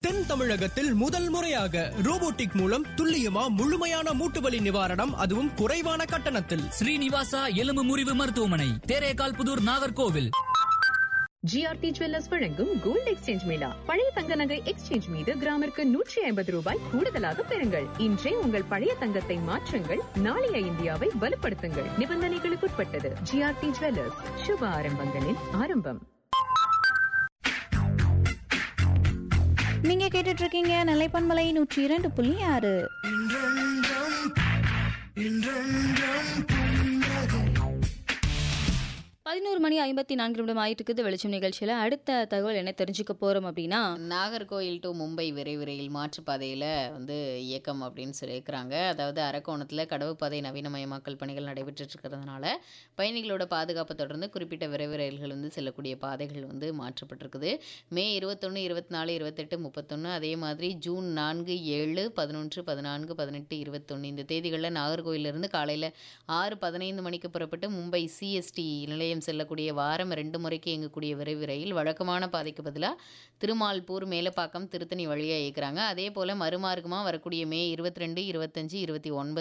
தென் தமிழகத்தில் முதல் முறையாக ரோபோட்டிக் மூலம் துல்லியமா முழுமையான மூட்டு வலி நிவாரணம் அதுவும் குறைவான கட்டணத்தில் ஸ்ரீனிவாசா எலும்பு முறிவு மருத்துவமனை தேரேகால் புதூர் நாகர்கோவில் ஜிஆர்டி ஜுவல்லர்ஸ் வழங்கும் கோல்ட் எக்ஸ்சேஞ்ச் மேளா பழைய தங்க நகை எக்ஸ்சேஞ்ச் மீது கிராமிற்கு நூற்றி ஐம்பது ரூபாய் கூடுதலாக பெறுங்கள் இன்றே உங்கள் பழைய தங்கத்தை மாற்றுங்கள் நாளைய இந்தியாவை வலுப்படுத்துங்கள் நிபந்தனைகளுக்குட்பட்டது ஜிஆர்டி ஜுவல்லர்ஸ் சுப ஆரம்பங்களின் ஆரம்பம் நீங்க கேட்டுட்டு இருக்கீங்க நிலைப்பன்மலை நூற்றி இரண்டு புள்ளி ஆறு பதினோரு மணி ஐம்பத்தி நான்கு நிமிடம் ஆயிட்டு இருக்குது வெளிச்சம் நிகழ்ச்சியில் அடுத்த தகவல் என்ன தெரிஞ்சுக்க போறோம் அப்படின்னா நாகர்கோயில் டு மும்பை விரைவு ரயில் மாற்றுப்பாதையில் வந்து இயக்கம் அப்படின்னு சொல்லியிருக்கிறாங்க அதாவது அரக்கோணத்தில் கடவுப்பாதை நவீனமயமாக்கல் பணிகள் நடைபெற்றுட்டு இருக்கிறதுனால பயணிகளோட பாதுகாப்பை தொடர்ந்து குறிப்பிட்ட விரைவு ரயில்கள் வந்து செல்லக்கூடிய பாதைகள் வந்து மாற்றப்பட்டிருக்குது மே இருபத்தொன்று இருபத்தி நாலு இருபத்தெட்டு முப்பத்தொன்று அதே மாதிரி ஜூன் நான்கு ஏழு பதினொன்று பதினான்கு பதினெட்டு இருபத்தொன்று இந்த தேதிகளில் நாகர்கோயிலிருந்து காலையில் ஆறு பதினைந்து மணிக்கு புறப்பட்டு மும்பை சிஎஸ்டி நிலையம் செல்லக்கூடிய வாரம் ரெண்டு முறைக்கு இயங்கக்கூடிய விரைவு ரயில் வழக்கமான பாதைக்கு பதிலாக திருமால்பூர் மேலப்பாக்கம் திருத்தணி வழியாக இயக்குறாங்க அதே போல் மறுமார்க்கமாக வரக்கூடிய மே இருபத்தி ரெண்டு இருபத்தஞ்சு இருபத்தி ஒன்பது